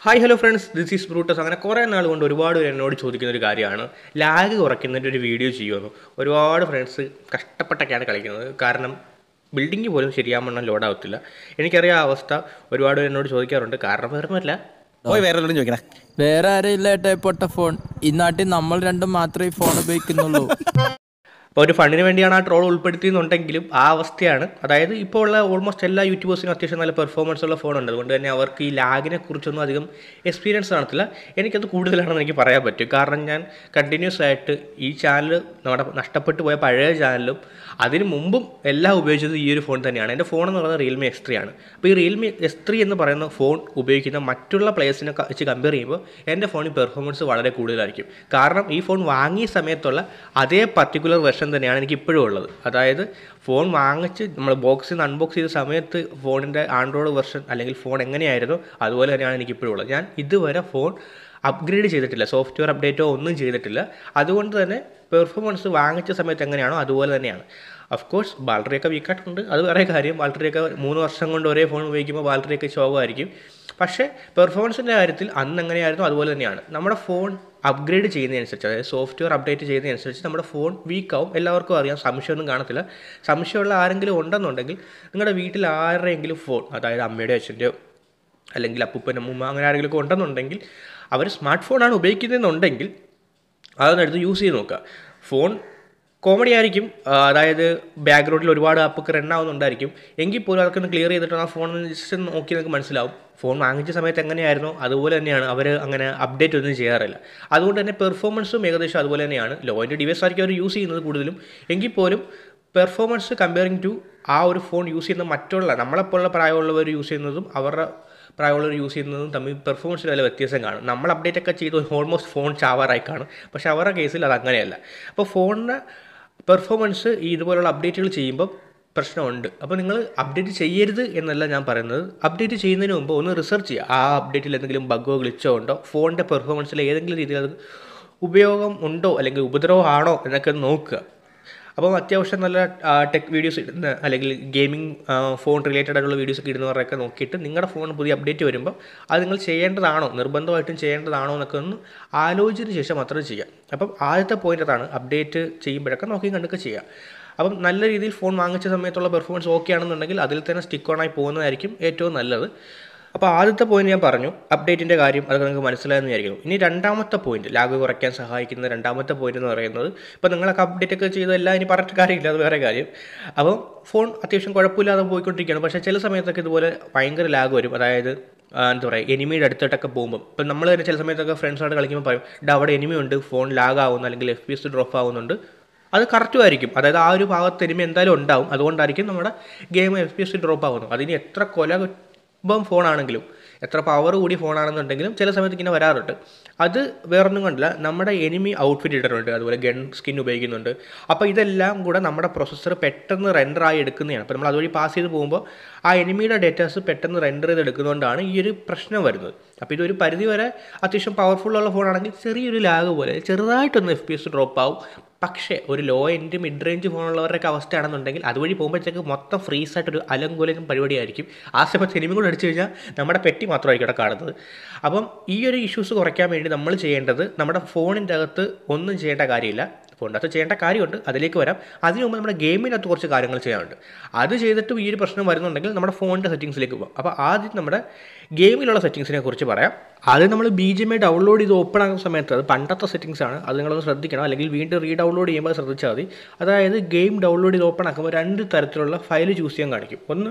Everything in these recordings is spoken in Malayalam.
hi hello friends this is Brutus അങ്ങനെ കുറേ നാൾ കൊണ്ട് ഒരുപാട് പേര് എന്നോട് ചോദിക്കുന്ന ഒരു കാര്യമാണ് ലാഗ് കുറയ്ക്കുന്നതിൻ്റെ ഒരു വീഡിയോ ചെയ്യുമെന്ന് ഒരുപാട് ഫ്രണ്ട്സ് കഷ്ടപ്പെട്ടൊക്കെയാണ് കളിക്കുന്നത് കാരണം ബിൽഡിംഗ് പോലും ശരിയാവണ്ണം ലോഡാവത്തില്ല എനിക്കറിയാം ആ അവസ്ഥ ഒരുപാട് പേര് എന്നോട് ചോദിക്കാറുണ്ട് കാരണം വേറൊന്നുമല്ല പോയി വേറെ വല്ലതും ചോദിക്കടാ വേറെ ആരെയില്ല ഏട്ടാ പൊട്ട ഫോൺ ഈ നാട്ടിൽ നമ്മൾ രണ്ടും മാത്രമേ ഈ ഫോൺ ഉപയോഗിക്കുന്നുള്ളൂ അപ്പോൾ ഒരു ഫണ്ടിന് വേണ്ടിയാണ് ആ ട്രോൾ ഉൾപ്പെടുത്തിയെന്നുണ്ടെങ്കിലും ആ അവസ്ഥയാണ് അതായത് ഇപ്പോൾ ഉള്ള ഓൾമോസ്റ്റ് എല്ലാ യൂട്യൂബേഴ്സിനും അത്യാവശ്യം നല്ല പെർഫോമൻസ് ഉള്ള ഫോണുണ്ട് അതുകൊണ്ട് തന്നെ അവർക്ക് ഈ ലാഗിനെ കുറിച്ചൊന്നും അധികം എക്സ്പീരിയൻസ് കാണത്തില്ല എനിക്കത് കൂടുതലാണെന്ന് എനിക്ക് പറയാൻ പറ്റും കാരണം ഞാൻ കണ്ടിന്യൂസ് ആയിട്ട് ഈ ചാനൽ നമ്മുടെ നഷ്ടപ്പെട്ടു പോയ പഴയ ചാനലും അതിന് മുമ്പും എല്ലാം ഉപയോഗിച്ചത് ഈ ഒരു ഫോൺ തന്നെയാണ് എൻ്റെ ഫോൺ എന്ന് പറയുന്നത് റിയൽമി എക്സ് ത്രീ ആണ് അപ്പോൾ ഈ റിയൽമി എക്സ് ത്രീ എന്ന് പറയുന്ന ഫോൺ ഉപയോഗിക്കുന്ന മറ്റുള്ള പ്ലേയേഴ്സിനെ വെച്ച് കമ്പയർ ചെയ്യുമ്പോൾ എൻ്റെ ഫോണിൽ പെർഫോമൻസ് വളരെ കൂടുതലായിരിക്കും കാരണം ഈ ഫോൺ വാങ്ങിയ സമയത്തുള്ള അതേ പർട്ടിക്കുലർ വെർഷൻ തന്നെയാണ് എനിക്ക് ഇപ്പോഴും ഉള്ളത് അതായത് ഫോൺ വാങ്ങിച്ച് നമ്മൾ ബോക്സിൽ നിന്ന് അൺബോക്സ് ചെയ്ത സമയത്ത് ഫോണിൻ്റെ ആൻഡ്രോയിഡ് വെർഷൻ അല്ലെങ്കിൽ ഫോൺ എങ്ങനെയായിരുന്നു അതുപോലെ തന്നെയാണ് എനിക്ക് ഇപ്പോഴും ഉള്ളത് ഞാൻ ഇതുവരെ ഫോൺ അപ്ഗ്രേഡ് ചെയ്തിട്ടില്ല സോഫ്റ്റ്വെയർ അപ്ഡേറ്റോ ഒന്നും ചെയ്തിട്ടില്ല അതുകൊണ്ട് തന്നെ പെർഫോമൻസ് വാങ്ങിച്ച സമയത്ത് എങ്ങനെയാണോ അതുപോലെ തന്നെയാണ് ഓഫ് കോഴ്സ് ബാറ്ററിയൊക്കെ വീക്കായിട്ടുണ്ട് അത് വേറെ കാര്യം ബാറ്ററിയൊക്കെ മൂന്ന് വർഷം കൊണ്ട് ഒരേ ഫോൺ ഉപയോഗിക്കുമ്പോൾ ബാറ്ററിയൊക്കെ ശോകമായിരിക്കും പക്ഷേ പെർഫോമൻസിൻ്റെ കാര്യത്തിൽ അന്ന് എങ്ങനെയായിരുന്നു അതുപോലെ തന്നെയാണ് നമ്മുടെ ഫോൺ അപ്ഗ്രേഡ് ചെയ്യുന്നതനുസരിച്ച് അതായത് സോഫ്റ്റ്വെയർ അപ്ഡേറ്റ് ചെയ്യുന്നതനുസരിച്ച് നമ്മുടെ ഫോൺ വീക്കാവും എല്ലാവർക്കും അറിയാം സംശയമൊന്നും കാണത്തില്ല സംശയമുള്ള ആരെങ്കിലും ഉണ്ടെന്നുണ്ടെങ്കിൽ നിങ്ങളുടെ വീട്ടിൽ ആരുടെയെങ്കിലും ഫോൺ അതായത് അമ്മയുടെയോ അച്ഛൻ്റെയോ അല്ലെങ്കിൽ അപ്പൂപ്പൻ അമ്മൂമ്മ അങ്ങനെ ആരെങ്കിലും ഒക്കെ ഉണ്ടെന്നുണ്ടെങ്കിൽ അവർ സ്മാർട്ട് ഫോണാണ് ഉപയോഗിക്കുന്നതെന്നുണ്ടെങ്കിൽ അതൊന്ന് എടുത്ത് യൂസ് ചെയ്ത് നോക്കുക ഫോൺ കോമഡി ആയിരിക്കും ആ, അതായത് ബാക്ക്ഗ്രൗണ്ടിൽ ഒരുപാട് ആപ്പൊക്കെ റൺ ആവുന്നുണ്ടായിരിക്കും എങ്കിൽ പോലും അതൊക്കെ ഒന്ന് ക്ലിയർ ചെയ്തിട്ട് ആ ഫോൺ ജസ്റ്റ് നോക്കി നിങ്ങൾക്ക് മനസ്സിലാവും ഫോൺ വാങ്ങിച്ച സമയത്ത് എങ്ങനെയായിരുന്നോ അതുപോലെ തന്നെയാണ് അവർ അങ്ങനെ അപ്ഡേറ്റ് ഒന്നും ചെയ്യാറില്ല അതുകൊണ്ട് തന്നെ പെർഫോമൻസും ഏകദേശം അതുപോലെ തന്നെയാണ് ലോ എൻ്റെ ഡിവൈസ് ആയിരിക്കും അവർ യൂസ് ചെയ്യുന്നത് കൂടുതലും എങ്കിൽ പോലും പെർഫോമൻസ് കമ്പയറിങ് ടു ആ ഒരു ഫോൺ യൂസ് ചെയ്യുന്ന മറ്റുള്ള നമ്മളെപ്പോലുള്ള പ്രായമുള്ളവർ യൂസ് ചെയ്യുന്നതും അവരുടെ പ്രായമുള്ളവർ യൂസ് ചെയ്യുന്നതും തമ്മിൽ പെർഫോമൻസിൽ നല്ല വ്യത്യാസം കാണും നമ്മൾ അപ്ഡേറ്റ് ഒക്കെ ചെയ്ത് ഓൾമോസ്റ്റ് ഫോൺ ചാവാറായി കാണും പക്ഷേ അവരുടെ കേസിൽ അത് അങ്ങനെയല്ല അപ്പോൾ ഫോണിന് പെർഫോമൻസ് ഈ ഇതുപോലുള്ള അപ്ഡേറ്റുകൾ ചെയ്യുമ്പോൾ പ്രശ്നമുണ്ട് അപ്പോൾ നിങ്ങൾ അപ്ഡേറ്റ് ചെയ്യരുത് എന്നല്ല ഞാൻ പറയുന്നത് അപ്ഡേറ്റ് ചെയ്യുന്നതിന് മുമ്പ് ഒന്ന് റിസർച്ച് ചെയ്യുക ആ അപ്ഡേറ്റിൽ എന്തെങ്കിലും ബഗ്ഗോ ഗ്ലിച്ചോ ഉണ്ടോ ഫോണിൻ്റെ പെർഫോമൻസിൽ ഏതെങ്കിലും രീതിയിൽ അത് ഉപയോഗം ഉണ്ടോ അല്ലെങ്കിൽ ഉപദ്രവമാണോ എന്നൊക്കെ ഒന്ന് നോക്കുക അപ്പം അത്യാവശ്യം നല്ല ടെക് വീഡിയോസ് ഇടുന്ന അല്ലെങ്കിൽ ഗെയിമിംഗ് ഫോൺ റിലേറ്റഡ് ആയിട്ടുള്ള വീഡിയോസ് ഒക്കെ ഇടുന്നവരൊക്കെ നോക്കിയിട്ട് നിങ്ങളുടെ ഫോൺ പുതിയ അപ്ഡേറ്റ് വരുമ്പോൾ അത് നിങ്ങൾ ചെയ്യേണ്ടതാണോ നിർബന്ധമായിട്ടും ചെയ്യേണ്ടതാണോ എന്നൊക്കെ ഒന്ന് ആലോചിച്ചതിന് ശേഷം മാത്രം ചെയ്യാം അപ്പം ആദ്യത്തെ പോയിന്റ് അതാണ് അപ്ഡേറ്റ് ചെയ്യുമ്പോഴൊക്കെ നോക്കി കണ്ടൊക്കെ ചെയ്യുക അപ്പം നല്ല രീതിയിൽ ഫോൺ വാങ്ങിച്ച സമയത്തുള്ള പെർഫോമൻസ് ഓക്കെ ആണെന്നുണ്ടെങ്കിൽ അതിൽ തന്നെ സ്റ്റിക്ക് ഓൺ ആയി പോകുന്നതായിരിക്കും ഏറ്റവും നല്ലത് അപ്പോൾ ആദ്യത്തെ പോയിന്റ് ഞാൻ പറഞ്ഞു അപ്ഡേറ്റിൻ്റെ കാര്യം അതൊക്കെ നിങ്ങൾക്ക് മനസ്സിലായെന്ന് വിചാരിക്കുന്നു ഇനി രണ്ടാമത്തെ പോയിന്റ് ലാഗ് കുറയ്ക്കാൻ സഹായിക്കുന്ന രണ്ടാമത്തെ പോയിന്റ് എന്ന് പറയുന്നത് ഇപ്പോൾ നിങ്ങളൊക്കെ അപ്ഡേറ്റ് ഒക്കെ ചെയ്തതെല്ലാം ഇനി പറഞ്ഞിട്ട് കാര്യമില്ല അത് വേറെ കാര്യം അപ്പം ഫോൺ അത്യാവശ്യം കുഴപ്പമില്ലാതെ പോയിക്കൊണ്ടിരിക്കുകയാണ് പക്ഷേ ചില സമയത്തൊക്കെ ഇതുപോലെ ഭയങ്കര ലാഗ് വരും അതായത് ആ, എന്താ പറയുക എനിമിയുടെ അടുത്തോട്ടൊക്കെ പോകുമ്പോൾ ഇപ്പം നമ്മൾ തന്നെ ചില സമയത്തൊക്കെ ഫ്രണ്ട്സായിട്ട് കളിക്കുമ്പോൾ പറയും "ഡാ, അവിടെ എനിമി ഉണ്ട് ഫോൺ ലാഗ് ആവുന്നു അല്ലെങ്കിൽ എഫ് പി എസ് ഡ്രോപ്പ് ആവുന്നുണ്ട് അത് കറക്റ്റും ആയിരിക്കും അതായത് ആ ഒരു ഭാഗത്ത് എനിമി എന്തായാലും ഉണ്ടാവും അതുകൊണ്ടായിരിക്കും നമ്മുടെ game F P S drop ആവുന്നത് അതിന് എത്ര കൊല ഇപ്പം ഫോണാണെങ്കിലും എത്ര പവർ കൂടിയ ഫോണാണെന്നുണ്ടെങ്കിലും ചില സമയത്ത് ഇങ്ങനെ വരാറുണ്ട് അത് വേറൊന്നും കൊണ്ടല്ല നമ്മുടെ എനിമി ഔട്ട്ഫിറ്റ് ഇട്ടിട്ടുണ്ട് അതുപോലെ ഗൺ സ്കിൻ ഉപയോഗിക്കുന്നുണ്ട് അപ്പോൾ ഇതെല്ലാം കൂടെ നമ്മുടെ പ്രൊസസ്സർ പെട്ടെന്ന് render ആയി എടുക്കുന്നതാണ് അപ്പോൾ നമ്മൾ അതുവഴി പാസ് ചെയ്ത് പോകുമ്പോൾ ആ എനിമിയുടെ ഡേറ്റാസ് പെട്ടെന്ന് റെൻഡർ ചെയ്ത് എടുക്കുന്നതുകൊണ്ടാണ് ഈ ഒരു പ്രശ്നം വരുന്നത് അപ്പോൾ ഇതൊരു പരിധി വരെ അത്യാവശ്യം പവർഫുൾ ഉള്ള ഫോണാണെങ്കിൽ ചെറിയൊരു ലാഗ് പോലെ ചെറുതായിട്ടൊന്ന് എഫ് പി എസ് ഡ്രോപ്പ് ആവും പക്ഷേ ഒരു ലോ എൻഡ് മിഡ് റേഞ്ച് ഫോണുള്ളവരുടെയൊക്കെ അവസ്ഥയാണെന്നുണ്ടെങ്കിൽ അതുവഴി പോകുമ്പോഴത്തേക്ക് മൊത്തം ഫ്രീസ് ആയിട്ടൊരു അലങ്കുലനും പരിപാടിയായിരിക്കും ആ സമയത്ത് എനിമി കൂടെ അടിച്ചു കഴിഞ്ഞാൽ നമ്മുടെ പെട്ടി മാത്രമായിരിക്കും അവിടെ കാണുന്നത് അപ്പം ഈ ഒരു ഇഷ്യൂസ് കുറയ്ക്കാൻ വേണ്ടി നമ്മൾ ചെയ്യേണ്ടത് നമ്മുടെ ഫോണിൻ്റെ അകത്ത് ഒന്നും ചെയ്യേണ്ട കാര്യമില്ല ഫോണിൻ്റെ അകത്ത് ചെയ്യേണ്ട കാര്യമുണ്ട് അതിലേക്ക് വരാം അതിന് മുമ്പ് നമ്മുടെ ഗെയിമിനകത്ത് കുറച്ച് കാര്യങ്ങൾ ചെയ്യാനുണ്ട് അത് ചെയ്തിട്ടും ഈ ഒരു പ്രശ്നം വരുന്നുണ്ടെങ്കിൽ നമ്മുടെ ഫോണിൻ്റെ സെറ്റിങ്സിലേക്ക് പോകാം അപ്പോൾ ആദ്യം നമ്മുടെ ഗെയിമിലുള്ള സെറ്റിങ്സിനെ കുറിച്ച് പറയാം ആദ്യം നമ്മൾ B G M I download ചെയ്ത് ഓപ്പൺ ആകുന്ന സമയത്ത് അത് പണ്ടത്തെ സെറ്റിങ്സ് ആണ് അത് നിങ്ങളൊന്ന് ശ്രദ്ധിക്കണം അല്ലെങ്കിൽ വീണ്ടും റീ ഡൗൺലോഡ് ചെയ്യുമ്പോൾ അത് ശ്രദ്ധിച്ചാൽ മതി അതായത് ഗെയിം ഡൗൺലോഡ് ചെയ്ത് ഓപ്പൺ ആക്കുമ്പോൾ രണ്ട് തരത്തിലുള്ള ഫയൽ ചൂസ് ചെയ്യാൻ കാണിക്കും ഒന്ന്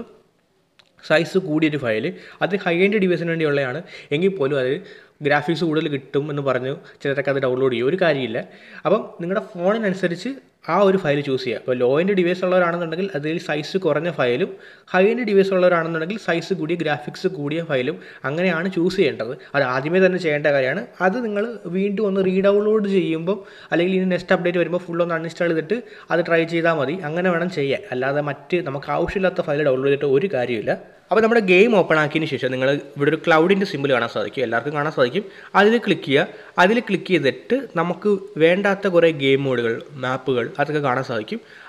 സൈസ് കൂടിയൊരു ഫയൽ അത് ഹൈ എൻഡ് ഡിവൈസിന് വേണ്ടിയുള്ളതാണ് എങ്കിൽ പോലും അത് ഗ്രാഫിക്സ് കൂടുതൽ കിട്ടും എന്ന് പറഞ്ഞു ചിലരൊക്കെ അത് ഡൗൺലോഡ് ചെയ്യും ഒരു കാര്യമില്ല അപ്പം നിങ്ങളുടെ ഫോണിനനുസരിച്ച് ആ ഒരു ഫയൽ ചൂസ് ചെയ്യുക അപ്പോൾ ലോ എൻഡ് ഡിവൈസ് ഉള്ളവരാണെന്നുണ്ടെങ്കിൽ അതിൽ സൈസ് കുറഞ്ഞ ഫയലും ഹൈ എൻഡ് ഡിവൈസ് ഉള്ളവരാണെന്നുണ്ടെങ്കിൽ സൈസ് കൂടിയ ഗ്രാഫിക്സ് കൂടിയ ഫയലും അങ്ങനെയാണ് ചൂസ് ചെയ്യേണ്ടത് അത് ആദ്യമേ തന്നെ ചെയ്യേണ്ട കാര്യമാണ് അത് നിങ്ങൾ വീണ്ടും ഒന്ന് റീ ഡൗൺലോഡ് ചെയ്യുമ്പോൾ അല്ലെങ്കിൽ ഇനി നെക്സ്റ്റ് അപ്ഡേറ്റ് വരുമ്പോൾ ഫുൾ ഒന്ന് അൺഇൻസ്റ്റാൾ ചെയ്തിട്ട് അത് ട്രൈ ചെയ്താൽ മതി അങ്ങനെ വേണം ചെയ്യാൻ അല്ലാതെ മറ്റ് നമുക്ക് ആവശ്യമില്ലാത്ത ഫയൽ ഡൗൺലോഡ് ചെയ്തിട്ട് ഒരു കാര്യമില്ല അപ്പോൾ നമ്മുടെ ഗെയിം ഓപ്പൺ ആക്കിയതിന് ശേഷം നിങ്ങൾ ഇവിടെ ഒരു ക്ലൗഡിൻ്റെ സിമ്പിൾ കാണാൻ സാധിക്കും എല്ലാവർക്കും കാണാൻ സാധിക്കും അതിൽ ക്ലിക്ക് ചെയ്യുക അതിൽ ക്ലിക്ക് ചെയ്തിട്ട് നമുക്ക് വേണ്ടാത്ത കുറേ ഗെയിം മോഡുകൾ മാപ്പുകൾ അതൊക്കെ കാണാൻ സാധിക്കും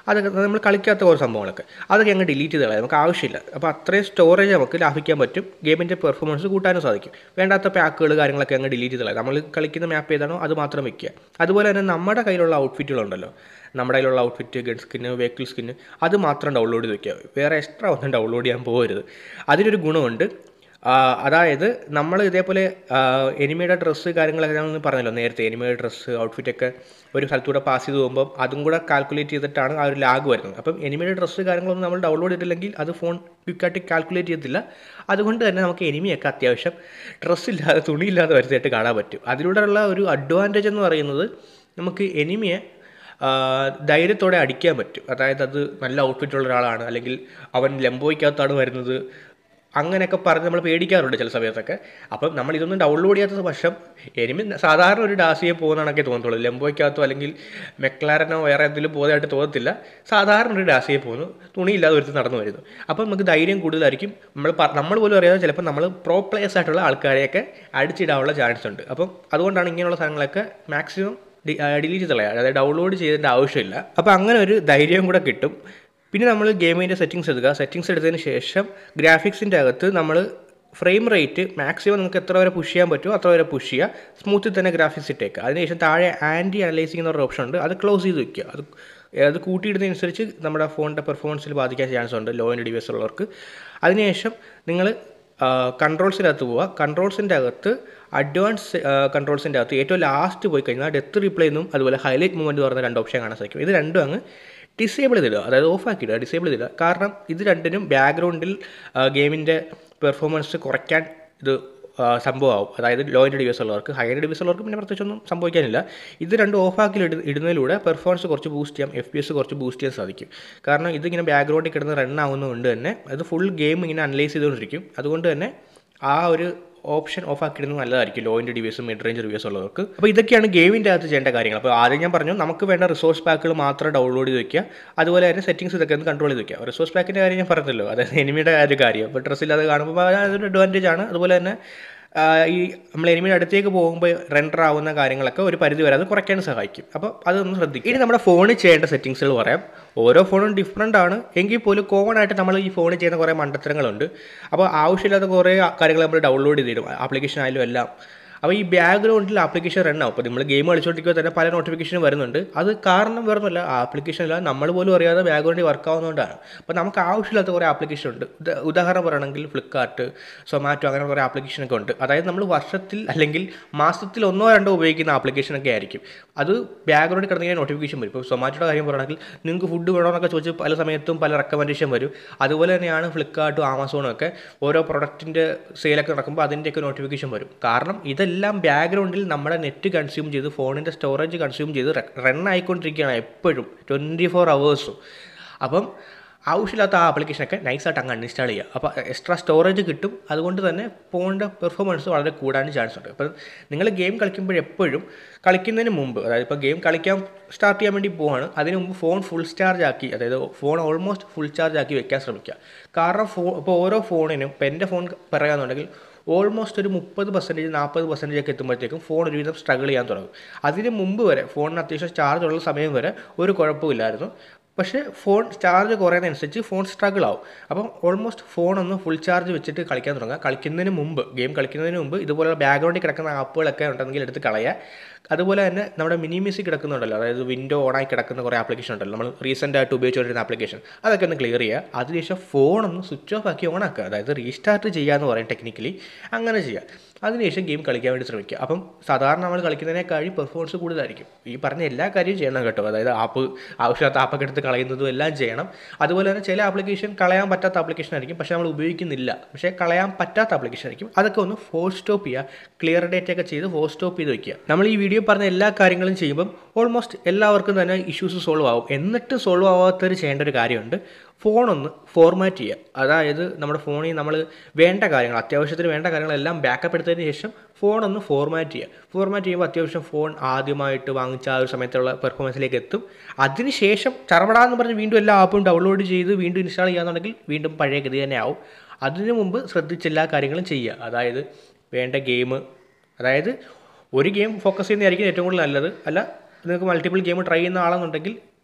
അതൊക്കെ നമ്മൾ കളിക്കാത്ത കുറേ സംഭവങ്ങളൊക്കെ അതൊക്കെ അങ്ങ് ഡിലീറ്റ് ചെയ്ത് കളയാം നമുക്ക് ആവശ്യമില്ല അപ്പോൾ അത്രയും സ്റ്റോറേജ് നമുക്ക് ലാഭിക്കാൻ പറ്റും ഗെയിമിൻ്റെ പെർഫോമൻസ് കൂട്ടാനും സാധിക്കും വേണ്ടാത്ത പാക്കുകൾ കാര്യങ്ങളൊക്കെ അങ്ങ് ഡിലീറ്റ് ചെയ്ത് കളയാം നമ്മൾ കളിക്കുന്ന മാപ്പ് ഏതാണോ അത് മാത്രം വെക്കുക അതുപോലെ തന്നെ നമ്മുടെ കയ്യിലുള്ള ഔട്ട്ഫിറ്റുകളുണ്ടല്ലോ നമ്മുടെ കയ്യിലുള്ള outfit gun skin vehicle skin അത് മാത്രം ഡൗൺലോഡ് ചെയ്ത് വെക്കുക വേറെ എക്സ്ട്രാ ഒന്നും ഡൗൺലോഡ് ചെയ്യാൻ പോകരുത് അതിനൊരു ഗുണമുണ്ട് ആ, അതായത് നമ്മൾ ഇതേപോലെ എനിമയുടെ ഡ്രസ്സ് കാര്യങ്ങളൊക്കെ ഞാൻ പറഞ്ഞല്ലോ നേരത്തെ എനിമയുടെ ഡ്രസ്സ് ഔട്ട്ഫിറ്റൊക്കെ ഒരു സ്ഥലത്തൂടെ പാസ് ചെയ്ത് പോകുമ്പോൾ അതും കൂടെ കാൽക്കുലേറ്റ് ചെയ്തിട്ടാണ് ആ ഒരു ലാഗ് വരുന്നത് അപ്പം എനിമയുടെ ഡ്രസ്സ് കാര്യങ്ങളൊന്നും നമ്മൾ ഡൗൺലോഡ് ചെയ്തില്ലെങ്കിൽ അത് ഫോൺ ക്വിക്കായിട്ട് കാൽക്കുലേറ്റ് ചെയ്യത്തില്ല അതുകൊണ്ട് തന്നെ നമുക്ക് എനിമിയൊക്കെ അത്യാവശ്യം ഡ്രസ്സില്ലാതെ തുണിയില്ലാതെ വരുന്നതായിട്ട് കാണാൻ പറ്റും അതിലൂടെയുള്ള ഒരു അഡ്വാൻറ്റേജ് എന്ന് പറയുന്നത് നമുക്ക് എനിമിയെ ആ, ധൈര്യത്തോടെ അടിക്കാൻ പറ്റും അതായത് അത് നല്ല ഔട്ട്ഫിറ്റുള്ള ഒരാളാണ് അല്ലെങ്കിൽ അവൻ ലംബോയ്ക്കകത്താണ് വരുന്നത് അങ്ങനെയൊക്കെ പറഞ്ഞ് നമ്മൾ പേടിക്കാറുണ്ട് ചില സമയത്തൊക്കെ അപ്പം നമ്മൾ ഇതൊന്നും ഡൗൺലോഡ് ചെയ്യാത്ത പക്ഷം എനിമി സാധാരണ ഒരു ഡാസിയെ പോകുന്നതാണൊക്കെ തോന്നത്തുള്ളൂ ലംബോയ്ക്കകത്തോ അല്ലെങ്കിൽ മെക്ലാരനോ വേറെ എന്തെങ്കിലും പോകുന്നതായിട്ട് തോന്നത്തില്ല സാധാരണ ഒരു ഡാസിയെ പോകുന്നു തുണിയില്ലാതെ ഒരുത്ത് നടന്നു വരുന്നു അപ്പം നമുക്ക് ധൈര്യം കൂടുതലായിരിക്കും നമ്മൾ പ- നമ്മൾ പോലും അറിയാതെ ചിലപ്പോൾ നമ്മൾ പ്രോ പ്ലേയേഴ്സ് ആയിട്ടുള്ള ആൾക്കാരെയൊക്കെ അടിച്ചിടാനുള്ള ചാൻസ് ഉണ്ട് അപ്പം അതുകൊണ്ടാണ് ഇങ്ങനെയുള്ള സാധനങ്ങളൊക്കെ മാക്സിമം ഡിലീറ്റ് ചെയ്ത് കളയുക അതായത് ഡൗൺലോഡ് ചെയ്തതിൻ്റെ ആവശ്യമില്ല അപ്പോൾ അങ്ങനെ ഒരു ധൈര്യം കൂടെ കിട്ടും പിന്നെ നമ്മൾ ഗെയിമിൻ്റെ സെറ്റിങ്സ് എടുക്കുക സെറ്റിങ്സ് എടുത്തതിന് ശേഷം ഗ്രാഫിക്സിൻ്റെ അകത്ത് നമ്മൾ ഫ്രെയിം റേറ്റ് മാക്സിമം നമുക്ക് എത്ര വരെ പുഷ് ചെയ്യാൻ പറ്റുമോ അത്ര വരെ പുഷ് ചെയ്യുക സ്മൂത്തിൽ തന്നെ ഗ്രാഫിക്സ് ഇട്ടേക്കുക അതിനുശേഷം താഴെ ആൻറ്റി അനലൈസിംഗ് എന്നൊരു ഓപ്ഷൻ ഉണ്ട് അത് ക്ലോസ് ചെയ്ത് വെക്കുക അത് അത് കൂട്ടിയിടുന്നതനുസരിച്ച് നമ്മുടെ ഫോണിൻ്റെ പെർഫോമൻസിൽ ബാധിക്കാൻ ചാൻസ് ഉണ്ട് ലോ ആൻഡ് ഡിവൈസ് ഉള്ളവർക്ക് അതിനുശേഷം നിങ്ങൾ കൺട്രോൾസിനകത്ത് പോവുക കൺട്രോൾസിൻ്റെ അകത്ത് അഡ്വാൻസ് കൺട്രോൾസിൻ്റെ അകത്ത് ഏറ്റവും ലാസ്റ്റ് പോയി കഴിഞ്ഞാൽ ഡെത്ത് റിപ്ലൈ എന്നും അതുപോലെ ഹൈലൈറ്റ് മൂവ്മെൻറ്റ് പറഞ്ഞ രണ്ട് ഓപ്ഷൻ കാണാൻ സാധിക്കും ഇത് രണ്ടും അങ്ങ് ഡിസേബിൾ ചെയ്തിടുക അതായത് ഓഫ് ആക്കിയിടുക ഡിസേബിൾ ചെയ്തിടുക കാരണം ഇത് രണ്ടിനും ബാക്ക്ഗ്രൗണ്ടിൽ ഗെയിമിൻ്റെ പെർഫോമൻസ് കുറയ്ക്കാൻ ഇത് ആ, സംഭവമാവും അതായത് ലോ എൻഡ് ഡിവൈസ് ഉള്ളവർക്ക് ഹൈ എൻഡ് ഡിവൈസ് ഉള്ളവർക്ക് പിന്നെ പ്രത്യേകിച്ചൊന്നും സംഭവിക്കാനില്ല ഇത് രണ്ടും ഓഫാക്കി ഇട ഇടുന്നതിലൂടെ പെർഫോമൻസ് കുറച്ച് ബൂസ്റ്റ് ചെയ്യാം എഫ് പി എസ് കുറച്ച് ബൂസ്റ്റ് ചെയ്യാൻ സാധിക്കും കാരണം ഇതിങ്ങനെ ബാക്ക്ഗ്രൗണ്ടിൽ കിടന്ന് റൺ ആവുന്നതുകൊണ്ട് തന്നെ അത് ഫുൾ ഗെയിം ഇങ്ങനെ അനലൈസ് ചെയ്തുകൊണ്ടിരിക്കും അതുകൊണ്ട് തന്നെ ആ ഒരു ഓപ്ഷൻ ഓഫ് ആക്കിയിടുന്നത് നല്ലതായിരിക്കും ലോ ഇൻ്റെ ഡിവൈസും മിഡ് റേഞ്ച് റിവ്യൂസ് ഉള്ളവർക്ക് അപ്പോൾ ഇതൊക്കെയാണ് ഗെയിമിൻ്റെ അകത്ത് ചെയ്യേണ്ട കാര്യങ്ങൾ അപ്പോൾ ആദ്യം ഞാൻ പറഞ്ഞു നമുക്ക് വേണ്ട റിസോഴ്സ് പാക്കുകൾ മാത്രം ഡൗൺലോഡ് ചെയ്ത് വെക്കുക അതുപോലെ തന്നെ സെറ്റിംഗ്സ് ഇതൊക്കെ ഒന്ന് കൺട്രോൾ ചെയ്ത് വെക്കുക റിസോഴ്സ് പാക്കിൻ്റെ കാര്യം ഞാൻ പറഞ്ഞല്ലോ അതായത് എനിമിയുടെ ആ ഒരു കാര്യം അപ്പോൾ ഡ്രസ്സ് ഇല്ലാതെ കാണുമ്പോൾ അതൊരു അഡ്വാൻറ്റേജ് ആണ് അതുപോലെ തന്നെ ആ, ഈ നമ്മൾ എനിമിയുടെ അടുത്തേക്ക് പോകുമ്പോൾ റെൻഡർ ആവുന്ന കാര്യങ്ങളൊക്കെ ഒരു പരിധി വരെ അത് കുറയ്ക്കാൻ സഹായിക്കും അപ്പോൾ അതൊന്ന് ശ്രദ്ധിക്കും ഇനി നമ്മുടെ ഫോണിൽ ചെയ്യേണ്ട സെറ്റിങ്സുകൾ പറയാം ഓരോ ഫോണും ഡിഫറെൻ്റ് ആണ് എങ്കിൽ പോലും കോമൺ ആയിട്ട് നമ്മൾ ഈ ഫോണിൽ ചെയ്യുന്ന കുറേ മണ്ടത്തരങ്ങളുണ്ട് അപ്പോൾ ആവശ്യമില്ലാത്ത കുറേ കാര്യങ്ങൾ നമ്മൾ ഡൗൺലോഡ് ചെയ്തിടും ആപ്ലിക്കേഷൻ ആയാലും എല്ലാം അപ്പോൾ ഈ ബാക്ക്ഗ്രൗണ്ടിൽ ആപ്ലിക്കേഷൻ റൺ ആവും അപ്പോൾ നമ്മൾ ഗെയിം കളിച്ചുകൊണ്ടിരിക്കുമ്പോൾ തന്നെ പല നോട്ടിഫിക്കേഷൻ വരുന്നുണ്ട് അത് കാരണം വേറൊന്നുമല്ല ആപ്ലിക്കേഷൻ അല്ല നമ്മൾ പോലും അറിയാതെ ബാക്ക്ഗ്രൗണ്ടിൽ വർക്ക് ആവുന്നതുകൊണ്ടാണ് അപ്പോൾ നമുക്ക് ആവശ്യമില്ലാത്ത കുറേ ആപ്ലിക്കേഷൻ ഉണ്ട് ഉദാ- ഉദാഹരണം പറയുകയാണെങ്കിൽ ഫ്ലിപ്കാർട്ട് സൊമാറ്റോ അങ്ങനെ കുറേ ആപ്ലിക്കേഷനൊക്കെ ഉണ്ട് അതായത് നമ്മൾ വർഷത്തിൽ അല്ലെങ്കിൽ മാസത്തിൽ ഒന്നോ രണ്ടോ ഉപയോഗിക്കുന്ന ആപ്ലിക്കേഷനൊക്കെ ആയിരിക്കും അത് ബാക്ക്ഗ്രൗണ്ടിൽ കിടന്നിങ്ങനെ നോട്ടിഫിക്കേഷൻ വരും ഇപ്പോൾ സൊമാറ്റോയുടെ കാര്യം പറയുകയാണെങ്കിൽ നിങ്ങൾക്ക് ഫുഡ് വേണമെന്നൊക്കെ ചോദിച്ച് പല സമയത്തും പല റെക്കമെൻഡേഷൻ വരും അതുപോലെ തന്നെയാണ് ഫ്ലിപ്കാർട്ടും ആമസോണും ഒക്കെ ഓരോ പ്രൊഡക്റ്റിൻ്റെ സെയിലൊക്കെ നടക്കുമ്പോൾ അതിൻ്റെയൊക്കെ നോട്ടിഫിക്കേഷൻ വരും കാരണം ഇതെല്ലാം ബാക്ക്ഗ്രൗണ്ടിൽ നമ്മുടെ നെറ്റ് കൺസ്യൂം ചെയ്ത് ഫോണിൻ്റെ സ്റ്റോറേജ് കൺസ്യൂം ചെയ്ത് റൺ ആയിക്കൊണ്ടിരിക്കുകയാണ് എപ്പോഴും ട്വൻറ്റി ഫോർ അവേഴ്സും അപ്പം ആവശ്യമില്ലാത്ത ആ ആപ്ലിക്കേഷനൊക്കെ നൈസായിട്ട് അങ്ങ് അൺഇൻസ്റ്റാൾ ചെയ്യുക അപ്പോൾ എക്സ്ട്രാ സ്റ്റോറേജ് കിട്ടും അതുകൊണ്ട് തന്നെ ഫോണിൻ്റെ പെർഫോമൻസ് വളരെ കൂടാൻ ചാൻസ് ഉണ്ട് അപ്പം നിങ്ങൾ ഗെയിം കളിക്കുമ്പോഴെപ്പോഴും കളിക്കുന്നതിന് മുമ്പ് അതായത് ഇപ്പോൾ ഗെയിം കളിക്കാൻ സ്റ്റാർട്ട് ചെയ്യാൻ വേണ്ടി പോവാണ് അതിന് മുമ്പ് ഫോൺ ഫുൾ ചാർജ് ആക്കി അതായത് ഫോൺ ഓൾമോസ്റ്റ് ഫുൾ ചാർജ് ആക്കി വെക്കാൻ ശ്രമിക്കുക കാരണം ഫോ ഇപ്പോൾ ഓരോ ഫോണിനും ഇപ്പോൾ എൻ്റെ ഫോൺ പറയുകയാണെന്നുണ്ടെങ്കിൽ ഓൾമോസ്റ്റ് ഒരു മുപ്പത് പെർസെൻറ്റേജ് നാൽപ്പത് പെർസെൻറ്റേജ് ഒക്കെ എത്തുമ്പോഴത്തേക്കും ഫോൺ ഒരുവിധം സ്ട്രഗിൾ ചെയ്യാൻ തുടങ്ങും അതിന് മുമ്പ് വരെ ഫോണിന് അത്യാവശ്യം ചാർജ് ഉള്ള സമയം വരെ ഒരു കുഴപ്പമില്ലായിരുന്നു പക്ഷേ ഫോൺ ചാർജ് കുറയുന്നതനുസരിച്ച് ഫോൺ സ്ട്രഗിൾ ആവും അപ്പം ഓൾമോസ്റ്റ് ഫോൺ ഒന്ന് ഫുൾ ചാർജ് വെച്ചിട്ട് കളിക്കാൻ തുടങ്ങുക കളിക്കുന്നതിന് മുമ്പ് ഗെയിം കളിക്കുന്നതിന് മുമ്പ് ഇതുപോലെ ബാക്ക്ഗ്രൗണ്ടിൽ കിടക്കുന്ന ആപ്പുകളൊക്കെ ഉണ്ടെങ്കിൽ എടുത്ത് കളയുക അതുപോലെ തന്നെ നമ്മുടെ മിനിമിസി കിടക്കുന്നുണ്ടല്ലോ അതായത് വിൻഡോ ഓണായി കിടക്കുന്ന കുറേ ആപ്ലിക്കേഷൻ ഉണ്ടല്ലോ നമ്മൾ റീസെൻ്റ് ആയിട്ട് ഉപയോഗിച്ചുകൊണ്ടിരുന്ന ആപ്ലിക്കേഷൻ അതൊക്കെ ഒന്ന് ക്ലിയർ ചെയ്യുക അതിനുശേഷം ഫോൺ ഒന്ന് സ്വിച്ച് ഓഫ് ആക്കി ഓൺ ആക്കുക അതായത് റീസ്റ്റാർട്ട് ചെയ്യുക എന്ന് പറയും ടെക്നിക്കലി അങ്ങനെ ചെയ്യുക അതിനുശേഷം ഗെയിം കളിക്കാൻ വേണ്ടി ശ്രമിക്കുക അപ്പം സാധാരണ നമ്മൾ കളിക്കുന്നതിനേക്കാളും പെർഫോമൻസ് കൂടുതലായിരിക്കും ഈ പറഞ്ഞ എല്ലാ കാര്യവും ചെയ്യണം കേട്ടോ അതായത് ആപ്പ് ആവശ്യമില്ലാത്ത ആപ്പൊക്കെ എടുത്ത് കളയുന്നതും എല്ലാം ചെയ്യണം അതുപോലെ തന്നെ ചില ആപ്ലിക്കേഷൻ കളയാൻ പറ്റാത്ത ആപ്ലിക്കേഷൻ ആയിരിക്കും പക്ഷേ നമ്മൾ ഉപയോഗിക്കുന്നില്ല പക്ഷേ കളയാൻ പറ്റാത്ത ആപ്ലിക്കേഷൻ ആയിരിക്കും അതൊക്കെ ഒന്ന് ഫോർ സ്റ്റോപ്പ് ചെയ്യുക ക്ലിയർ ഡേറ്റ് ഒക്കെ ചെയ്ത് ഫോർ സ്റ്റോപ്പ് ചെയ്ത് വയ്ക്കുക നമ്മൾ ഈ വീഡിയോ പറഞ്ഞ എല്ലാ കാര്യങ്ങളും ചെയ്യുമ്പം ഓൾമോസ്റ്റ് എല്ലാവർക്കും തന്നെ ഇഷ്യൂസ് സോൾവ് ആവും എന്നിട്ട് സോൾവ് ആവാത്തവർ ചെയ്യേണ്ട ഒരു കാര്യമുണ്ട് ഫോണൊന്ന് ഫോർമാറ്റ് ചെയ്യുക അതായത് നമ്മുടെ ഫോണിൽ നമ്മൾ വേണ്ട കാര്യങ്ങൾ അത്യാവശ്യത്തിന് വേണ്ട കാര്യങ്ങളെല്ലാം ബാക്കപ്പ് എടുത്തതിന് ശേഷം ഫോണൊന്ന് ഫോർമാറ്റ് ചെയ്യുക ഫോർമാറ്റ് ചെയ്യുമ്പോൾ അത്യാവശ്യം ഫോൺ ആദ്യമായിട്ട് വാങ്ങിച്ച ആ ഒരു സമയത്തുള്ള പെർഫോമൻസിലേക്ക് എത്തും അതിനുശേഷം ചറപടാന്ന് പറഞ്ഞ് വീണ്ടും എല്ലാ ആപ്പും ഡൗൺലോഡ് ചെയ്ത് വീണ്ടും ഇൻസ്റ്റാൾ ചെയ്യാന്നുണ്ടെങ്കിൽ വീണ്ടും പഴയ ഗതി തന്നെ ആവും അതിനു മുമ്പ് ശ്രദ്ധിച്ച് എല്ലാ കാര്യങ്ങളും ചെയ്യുക അതായത് വേണ്ട ഗെയിം അതായത് ഒരു ഗെയിം ഫോക്കസ് ചെയ്യുന്നതായിരിക്കും ഏറ്റവും കൂടുതൽ നല്ലത് അല്ല നിങ്ങൾക്ക് മൾട്ടിപ്പിൾ ഗെയിം ട്രൈ ചെയ്യുന്ന ആളെന്നുണ്ടെങ്കിൽ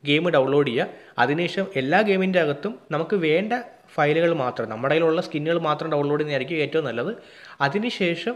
ഗെയിം ഡൗൺലോഡ് ചെയ്യുക അതിനുശേഷം എല്ലാ ഗെയിമിൻ്റെ അകത്തും നമുക്ക് വേണ്ട ഫയലുകൾ മാത്രം നമ്മുടെ കയ്യിലുള്ള സ്കിന്നുകൾ മാത്രം ഡൗൺലോഡ് ചെയ്യുന്നതായിരിക്കും ഏറ്റവും നല്ലത് അതിനുശേഷം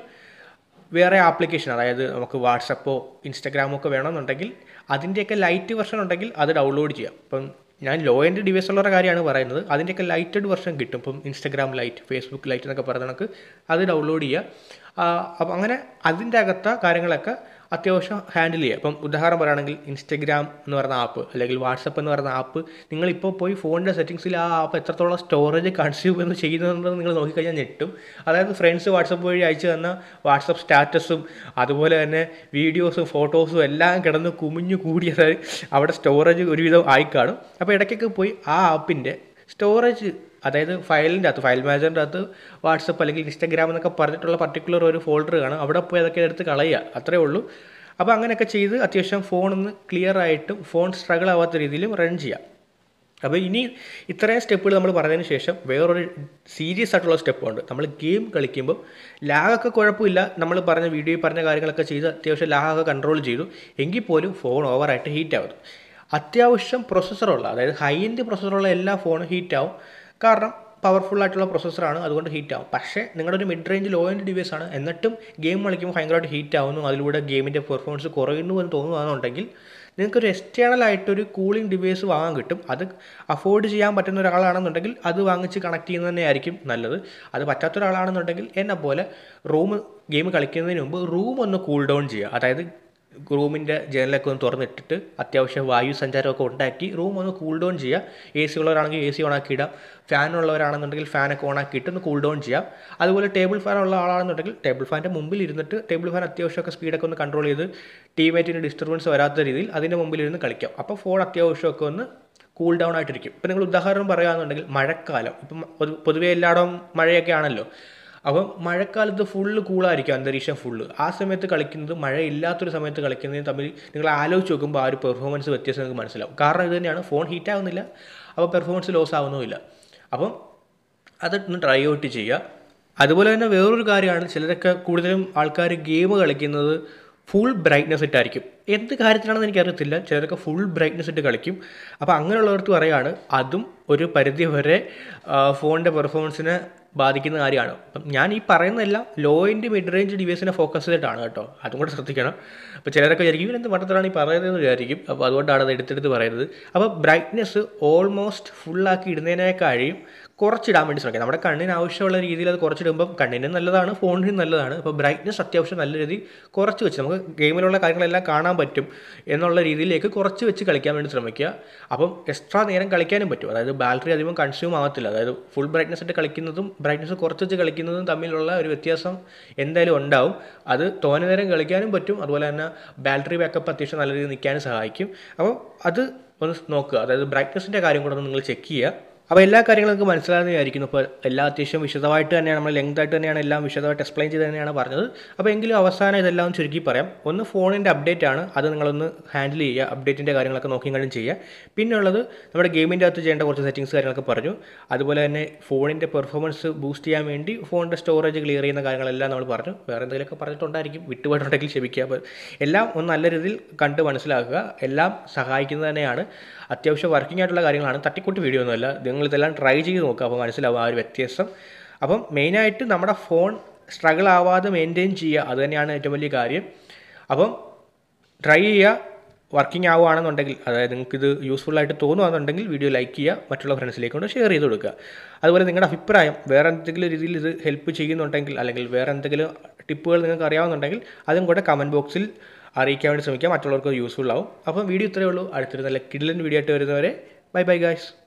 വേറെ ആപ്ലിക്കേഷൻ അതായത് നമുക്ക് വാട്സപ്പോ ഇൻസ്റ്റഗ്രാമോ ഒക്കെ വേണമെന്നുണ്ടെങ്കിൽ അതിൻ്റെയൊക്കെ ലൈറ്റ് വെർഷൻ ഉണ്ടെങ്കിൽ അത് ഡൗൺലോഡ് ചെയ്യാം ഇപ്പം ഞാൻ ലോ എൻഡ് ഡിവൈസ് ഉള്ള കാര്യമാണ് പറയുന്നത് അതിൻ്റെയൊക്കെ ലൈറ്റഡ് വെർഷൻ കിട്ടും ഇപ്പം ഇൻസ്റ്റഗ്രാം ലൈറ്റ് ഫേസ്ബുക്ക് ലൈറ്റ് എന്നൊക്കെ പറഞ്ഞ കണക്ക് അത് ഡൗൺലോഡ് ചെയ്യുക അപ്പം അങ്ങനെ അതിൻ്റെ അകത്ത കാര്യങ്ങളൊക്കെ അത്യാവശ്യം ഹാൻഡിൽ ചെയ്യുക ഇപ്പം ഉദാഹരണം പറയുകയാണെങ്കിൽ ഇൻസ്റ്റഗ്രാം എന്ന് പറയുന്ന ആപ്പ് അല്ലെങ്കിൽ വാട്സപ്പ് എന്ന് പറയുന്ന ആപ്പ് നിങ്ങളിപ്പോൾ പോയി ഫോണിൻ്റെ സെറ്റിങ്സിൽ ആ ആപ്പ് എത്രത്തോളം സ്റ്റോറേജ് കൺസ്യൂം എന്ന് ചെയ്യുന്നുണ്ടെന്ന് നിങ്ങൾ നോക്കിക്കഴിഞ്ഞാൽ ഞെട്ടും അതായത് ഫ്രണ്ട്സ് വാട്സപ്പ് വഴി അയച്ചു തന്ന വാട്സപ്പ് സ്റ്റാറ്റസും അതുപോലെ തന്നെ വീഡിയോസും ഫോട്ടോസും എല്ലാം കിടന്ന് കുമിഞ്ഞു കൂടിയത് അവിടെ സ്റ്റോറേജ് ഒരുവിധം ആയി കാണും അപ്പോൾ ഇടയ്ക്കൊക്കെ പോയി ആ ആപ്പിൻ്റെ സ്റ്റോറേജ് അതായത് ഫയലിൻ്റെ അകത്ത് ഫയൽ മാനേജറിൻ്റെ അകത്ത് വാട്സപ്പ് അല്ലെങ്കിൽ ഇൻസ്റ്റാഗ്രാം എന്നൊക്കെ പറഞ്ഞിട്ടുള്ള പർട്ടിക്കുലർ ഒരു ഫോൾഡർ കാണും അവിടെ പോയി അതൊക്കെ എടുത്ത് കളയുക അത്രേ ഉള്ളൂ അപ്പോൾ അങ്ങനെയൊക്കെ ചെയ്ത് അത്യാവശ്യം ഫോണൊന്ന് ക്ലിയർ ആയിട്ടും ഫോൺ സ്ട്രഗിൾ ആവാത്ത രീതിയിലും റൺ ചെയ്യാം അപ്പോൾ ഇനി ഇത്രയും സ്റ്റെപ്പുകൾ നമ്മൾ പറഞ്ഞതിന് ശേഷം വേറൊരു സീരിയസ് ആയിട്ടുള്ള സ്റ്റെപ്പുണ്ട് നമ്മൾ ഗെയിം കളിക്കുമ്പോൾ ലാഗൊക്കെ കുഴപ്പമില്ല നമ്മൾ പറഞ്ഞ വീഡിയോയിൽ പറഞ്ഞ കാര്യങ്ങളൊക്കെ ചെയ്ത് അത്യാവശ്യം ലാഗൊക്കെ കൺട്രോൾ ചെയ്തു എങ്കിൽ പോലും ഫോൺ ഓവറായിട്ട് ഹീറ്റ് ആവുന്നു അത്യാവശ്യം പ്രൊസസ്സറുള്ള അതായത് ഹൈ എൻഡ് പ്രൊസസ്സറുള്ള എല്ലാ ഫോണും ഹീറ്റ് ആവും കാരണം പവർഫുൾ ആയിട്ടുള്ള പ്രൊസസ്സറാണ് അതുകൊണ്ട് ഹീറ്റ് ആവും പക്ഷേ നിങ്ങളുടെ ഒരു mid range low end device ആണ് എന്നിട്ടും ഗെയിം കളിക്കുമ്പോൾ ഭയങ്കരമായിട്ട് ഹീറ്റ് ആവുന്നു അതിലൂടെ ഗെയിമിൻ്റെ പെർഫോമൻസ് കുറയുന്നു എന്ന് തോന്നുകയാണെന്നുണ്ടെങ്കിൽ നിങ്ങൾക്കൊരു എക്സ്റ്റേണൽ ആയിട്ടൊരു കൂളിംഗ് ഡിവൈസ് വാങ്ങാൻ കിട്ടും അത് അഫോർഡ് ചെയ്യാൻ പറ്റുന്ന ഒരാളാണെന്നുണ്ടെങ്കിൽ അത് വാങ്ങിച്ച് കണക്ട് ചെയ്യുന്നത് തന്നെയായിരിക്കും നല്ലത് അത് പറ്റാത്ത ഒരാളാണെന്നുണ്ടെങ്കിൽ എന്നെ പോലെ റൂം ഗെയിം കളിക്കുന്നതിന് മുമ്പ് റൂം ഒന്ന് കൂൾ ഡൗൺ ചെയ്യുക അതായത് റൂമിൻ്റെ ജനലൊക്കെ ഒന്ന് തുറന്നിട്ടിട്ട് അത്യാവശ്യം വായു സഞ്ചാരമൊക്കെ ഉണ്ടാക്കി റൂം ഒന്ന് കൂൾ ഡൗൺ ചെയ്യുക എ സി ഉള്ളവരാണെങ്കിൽ എ സി ഓണാക്കി ഇടാം ഫാൻ ഉള്ളവരാണെന്നുണ്ടെങ്കിൽ ഫാനൊക്കെ ഓണാക്കിയിട്ട് ഒന്ന് കൂൾ ഡൗൺ ചെയ്യാം അതുപോലെ ടേബിൾ ഫാൻ ഉള്ള ആളാണെന്നുണ്ടെങ്കിൽ ടേബിൾ ഫാൻ്റെ മുമ്പിൽ ഇരുന്നിട്ട് ടേബിൾ ഫാൻ അത്യാവശ്യമൊക്കെ സ്പീഡൊക്കെ ഒന്ന് കൺട്രോൾ ചെയ്ത് ടീമേറ്റിന് ഡിസ്റ്റർബൻസ് വരാത്ത രീതിയിൽ അതിൻ്റെ മുമ്പിൽ ഇരുന്ന് കളിക്കാം അപ്പോൾ ഫോൺ അത്യാവശ്യമൊക്കെ ഒന്ന് കൂൾ ഡൗൺ ആയിട്ടിരിക്കും ഇപ്പം നിങ്ങൾ ഉദാഹരണം പറയുകയാണെന്നുണ്ടെങ്കിൽ മഴക്കാലം ഇപ്പം പൊതു- പൊതുവേ എല്ലായിടവും മഴയൊക്കെ ആണല്ലോ അപ്പം മഴക്കാലത്ത് ഫുള്ള് കൂളായിരിക്കും അന്തരീക്ഷം ഫുള്ള് ആ സമയത്ത് കളിക്കുന്നത് മഴയില്ലാത്തൊരു സമയത്ത് കളിക്കുന്നതും തമ്മിൽ നിങ്ങൾ ആലോചിച്ച് നോക്കുമ്പോൾ ആ ഒരു പെർഫോമൻസ് വ്യത്യാസം നിങ്ങൾക്ക് മനസ്സിലാവും കാരണം ഇത് തന്നെയാണ് ഫോൺ ഹീറ്റ് ആവുന്നില്ല അപ്പോൾ പെർഫോമൻസ് ലോസ് ആവുന്നുമില്ല അപ്പം അതൊന്ന് ട്രൈ ഔട്ട് ചെയ്യുക അതുപോലെ തന്നെ വേറൊരു കാര്യമാണ് ചിലരൊക്കെ കൂടുതലും ആൾക്കാർ ഗെയിം കളിക്കുന്നത് ഫുൾ ബ്രൈറ്റ്നസ് ഇട്ടായിരിക്കും എന്ത് കാര്യത്തിലാണെന്ന് എനിക്കറിയത്തില്ല ചിലരൊക്കെ ഫുൾ ബ്രൈറ്റ്നസ് ഇട്ട് കളിക്കും അപ്പോൾ അങ്ങനെയുള്ളവർക്ക് പറയുകയാണ് അതും ഒരു പരിധി വരെ ഫോണിൻ്റെ പെർഫോമൻസിനെ ബാധിക്കുന്ന കാര്യമാണ് അപ്പം ഞാൻ ഈ പറയുന്നതെല്ലാം ലോ എൻഡ് മിഡ് റേഞ്ച് ഡിവൈസിനെ ഫോക്കസ് ചെയ്തിട്ടാണ് കേട്ടോ അതും കൂടെ ശ്രദ്ധിക്കണം അപ്പോൾ ചിലരൊക്കെ വിചാരിക്കും ഇവരെന്ത് മട്ടത്തിലാണ് ഈ പറയുന്നതെന്ന് വിചാരിക്കും അപ്പോൾ അതുകൊണ്ടാണ് അത് എടുത്തെടുത്ത് പറയുന്നത് അപ്പോൾ ബ്രൈറ്റ്നസ് ഓൾമോസ്റ്റ് ഫുള്ളാക്കി ഇടുന്നതിനേക്കാളും കുറച്ചിടാൻ വേണ്ടി ശ്രമിക്കുക നമ്മുടെ കണ്ണിന് ആവശ്യമുള്ള രീതിയിൽ അത് കുറച്ചിടുമ്പം കണ്ണിനും നല്ലതാണ് ഫോണിനും നല്ലതാണ് അപ്പോൾ ബ്രൈറ്റ്നസ് അത്യാവശ്യം നല്ല രീതിയിൽ കുറച്ച് വെച്ച് നമുക്ക് ഗെയിമിലുള്ള കാര്യങ്ങളെല്ലാം കാണാൻ പറ്റും എന്നുള്ള രീതിയിലേക്ക് കുറച്ച് വെച്ച് കളിക്കാൻ വേണ്ടി ശ്രമിക്കുക അപ്പം എക്സ്ട്രാ നേരം കളിക്കാനും പറ്റും അതായത് ബാറ്ററി അധികം കൺസ്യൂം ആകത്തില്ല അതായത് ഫുൾ ബ്രൈറ്റ്നസ് ഇട്ട് കളിക്കുന്നതും ബ്രൈറ്റ്നസ് കുറച്ച് വെച്ച് കളിക്കുന്നതും തമ്മിലുള്ള ഒരു വ്യത്യാസം എന്തായാലും ഉണ്ടാവും അത് തോനെ നേരം കളിക്കാനും പറ്റും അതുപോലെ തന്നെ ബാറ്ററി ബാക്കപ്പ് അത്യാവശ്യം നല്ല രീതിയിൽ നിൽക്കാനും സഹായിക്കും അപ്പോൾ അത് ഒന്ന് നോക്കുക അതായത് ബ്രൈറ്റ്നസിൻ്റെ കാര്യം കൂടെ ഒന്ന് നിങ്ങൾ ചെക്ക് ചെയ്യുക അപ്പോൾ എല്ലാ കാര്യങ്ങളും നിങ്ങൾക്ക് മനസ്സിലാകുന്ന വിചാരിക്കുന്നു അപ്പോൾ എല്ലാ അത്യാവശ്യം വിശദമായിട്ട് തന്നെയാണ് നമ്മൾ ലെങ്ത് ആയിട്ട് തന്നെയാണ് എല്ലാം വിശദമായിട്ട് എക്സ്പ്ലെയിൻ ചെയ്ത് തന്നെയാണ് പറഞ്ഞത് അപ്പോൾ എങ്കിലും അവസാനം ഇതെല്ലാം ചുരുക്കി പറയാം ഒന്ന് ഫോണിൻ്റെ അപ്ഡേറ്റ് ആണ് അത് നിങ്ങളൊന്ന് ഹാൻഡിൽ ചെയ്യുക അപ്ഡേറ്റിൻ്റെ കാര്യങ്ങളൊക്കെ നോക്കിയും ചെയ്യുക പിന്നെ ഉള്ളത് നമ്മുടെ ഗെയിമിൻ്റെ അകത്ത് ചെയ്യേണ്ട കുറച്ച് സെറ്റിങ്സ് കാര്യങ്ങളൊക്കെ പറഞ്ഞു അതുപോലെ തന്നെ ഫോണിൻ്റെ പെർഫോമൻസ് ബൂസ്റ്റ് ചെയ്യാൻ വേണ്ടി ഫോണിൻ്റെ സ്റ്റോറേജ് ക്ലിയർ ചെയ്യുന്ന കാര്യങ്ങളെല്ലാം നമ്മൾ പറഞ്ഞു വേറെ എന്തെങ്കിലുമൊക്കെ പറഞ്ഞിട്ടുണ്ടായിരിക്കും വിട്ടുപോയിട്ടുണ്ടെങ്കിൽ ക്ഷമിക്കുക അപ്പോൾ എല്ലാം ഒന്ന് നല്ല രീതിയിൽ കണ്ട് മനസ്സിലാക്കുക എല്ലാം സഹായിക്കുന്നത് തന്നെയാണ് അത്യാവശ്യം വർക്കിംഗ് ആയിട്ടുള്ള കാര്യങ്ങളാണ് തട്ടിക്കൂട്ട് വീഡിയോ ഒന്നുമല്ല നിങ്ങൾ ഇതെല്ലാം ട്രൈ ചെയ്ത് നോക്കുക അപ്പോൾ മനസ്സിലാവും ആ ഒരു വ്യത്യാസം അപ്പം മെയിനായിട്ട് നമ്മുടെ ഫോൺ സ്ട്രഗിൾ ആവാതെ മെയിൻറ്റെയിൻ ചെയ്യുക അത് തന്നെയാണ് ഏറ്റവും വലിയ കാര്യം അപ്പം ട്രൈ ചെയ്യുക വർക്കിംഗ് ആവുകയാണെന്നുണ്ടെങ്കിൽ അതായത് നിങ്ങൾക്കിത് യൂസ്ഫുൾ ആയിട്ട് തോന്നുകയാണെന്നുണ്ടെങ്കിൽ വീഡിയോ ലൈക്ക് ചെയ്യുക മറ്റുള്ള ഫ്രണ്ട്സിലേക്ക് കൊണ്ട് ഷെയർ ചെയ്ത് കൊടുക്കുക അതുപോലെ നിങ്ങളുടെ അഭിപ്രായം വേറെ എന്തെങ്കിലും രീതിയിൽ ഇത് ഹെൽപ്പ് ചെയ്യുന്നുണ്ടെങ്കിൽ അല്ലെങ്കിൽ വേറെ എന്തെങ്കിലും ടിപ്പുകൾ നിങ്ങൾക്ക് അറിയാവുന്നുണ്ടെങ്കിൽ അതും കൂടെ കമൻറ്റ് ബോക്സിൽ അറിയിക്കാൻ വേണ്ടി ശ്രമിക്കുക മറ്റുള്ളവർക്ക് യൂസ്ഫുൾ ആവും അപ്പം വീഡിയോ ഇത്രയേ ഉള്ളൂ അടുത്തൊരു നല്ല കിഡിലൻ വീഡിയോ ആയിട്ട് വരുന്നവരെ ബൈ ബൈ ഗായ്സ്